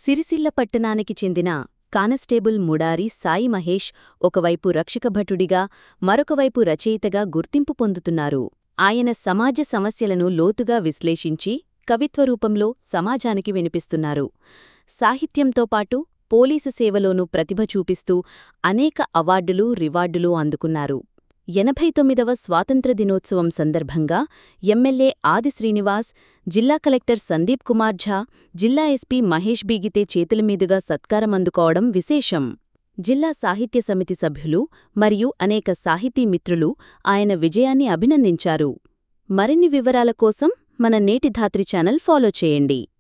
సిరిసిల్ల పట్టణానికి చెందిన కానిస్టేబుల్ ముడారి సాయి మహేష్ ఒకవైపు రక్షకభటుడిగా మరొకవైపు రచయితగా గుర్తింపు పొందుతున్నారు ఆయన సమాజ సమస్యలను లోతుగా విశ్లేషించి కవిత్వరూపంలో సమాజానికి వినిపిస్తున్నారు సాహిత్యంతో పాటు పోలీసు సేవలోనూ ప్రతిభ చూపిస్తూ అనేక అవార్డులు రివార్డులు అందుకున్నారు ఎనభై తొమ్మిదవ స్వాతంత్ర దినోత్సవం సందర్భంగా ఎమ్మెల్యే ఆది శ్రీనివాస్ జిల్లా కలెక్టర్ సందీప్ కుమార్ ఝా జిల్లా ఎస్పీ మహేష్ బీగితే చేతుల మీదుగా సత్కారం అందుకోవడం విశేషం జిల్లా సాహిత్య సమితి సభ్యులు మరియు అనేక సాహితీ మిత్రులు ఆయన విజయాన్ని అభినందించారు మరిన్ని వివరాల కోసం మన నేటి ధాత్రి ఛానల్ ఫాలో చేయండి